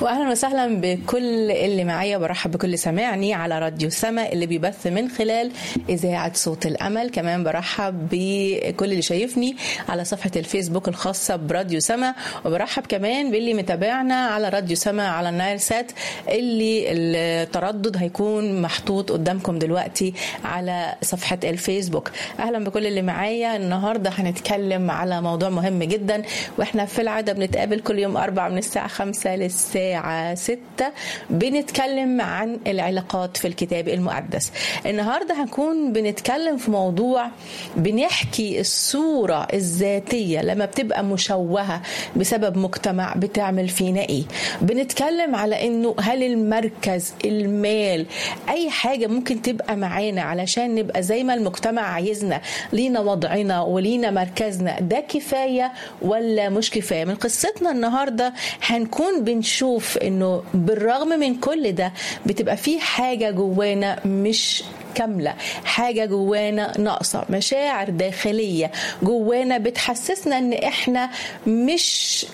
واهلا وسهلا بكل اللي معايا برحب بكل سامعني على راديو سما اللي بيبث من خلال اذاعه صوت الامل كمان برحب بكل اللي شايفني على صفحه الفيسبوك الخاصه براديو سما وبرحب كمان باللي متابعنا على راديو سما على النايل سات اللي التردد هيكون محطوط قدامكم دلوقتي على صفحه الفيسبوك اهلا بكل اللي معايا النهارده هنتكلم على موضوع مهم جدا واحنا في العاده بنتقابل كل يوم اربع من الساعه 5 للساعه الساعة 6 بنتكلم عن العلاقات في الكتاب المقدس النهاردة هنكون بنتكلم في موضوع بنحكي الصورة الذاتية لما بتبقى مشوهة بسبب مجتمع بتعمل فينا ايه بنتكلم على انه هل المركز المال اي حاجة ممكن تبقى معانا علشان نبقى زي ما المجتمع عايزنا لينا وضعنا ولينا مركزنا ده كفاية ولا مش كفاية من قصتنا النهاردة هنكون بنشوف بنشوف انه بالرغم من كل ده بتبقى في حاجه جوانا مش كامله حاجه جوانا ناقصه مشاعر داخليه جوانا بتحسسنا ان احنا مش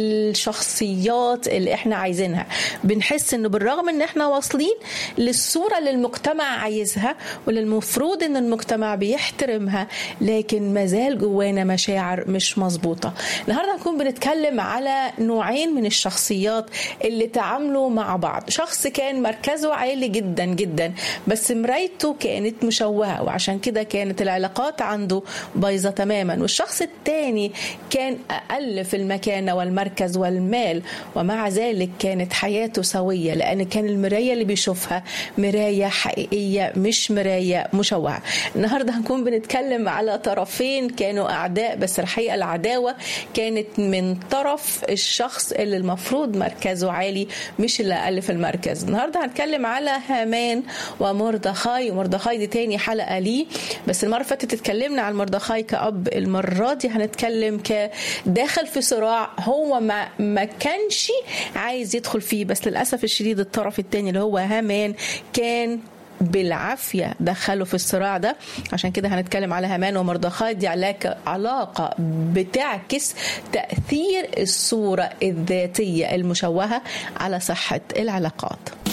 الشخصيات اللي احنا عايزينها بنحس انه بالرغم ان احنا واصلين للصوره اللي المجتمع عايزها واللي المفروض ان المجتمع بيحترمها لكن مازال جوانا مشاعر مش مظبوطه النهارده هنكون بنتكلم على نوعين من الشخصيات اللي تعاملوا مع بعض شخص كان مركزه عالي جدا جدا بس مرايته كانت مشوهه وعشان كده كانت العلاقات عنده بايظه تماما والشخص الثاني كان اقل في المكانه والمركز والمال ومع ذلك كانت حياته سويه لان كان المرايه اللي بيشوفها مرايه حقيقيه مش مرايه مشوهه النهارده هنكون بنتكلم على طرفين كانوا اعداء بس الحقيقه العداوه كانت من طرف الشخص اللي المفروض مركزه عالي مش اللي اقل في المركز النهارده هنتكلم على هامان ومردخاي ومردخاي دي تاني حلقه ليه بس المره اللي فاتت اتكلمنا على مردخاي كاب المره دي هنتكلم كداخل في صراع هو ما ما كانش عايز يدخل فيه بس للاسف الشديد الطرف الثاني اللي هو هامان كان بالعافية دخلوا في الصراع ده عشان كده هنتكلم على هامان ومردخاي دي علاقة, علاقة بتعكس تأثير الصورة الذاتية المشوهة على صحة العلاقات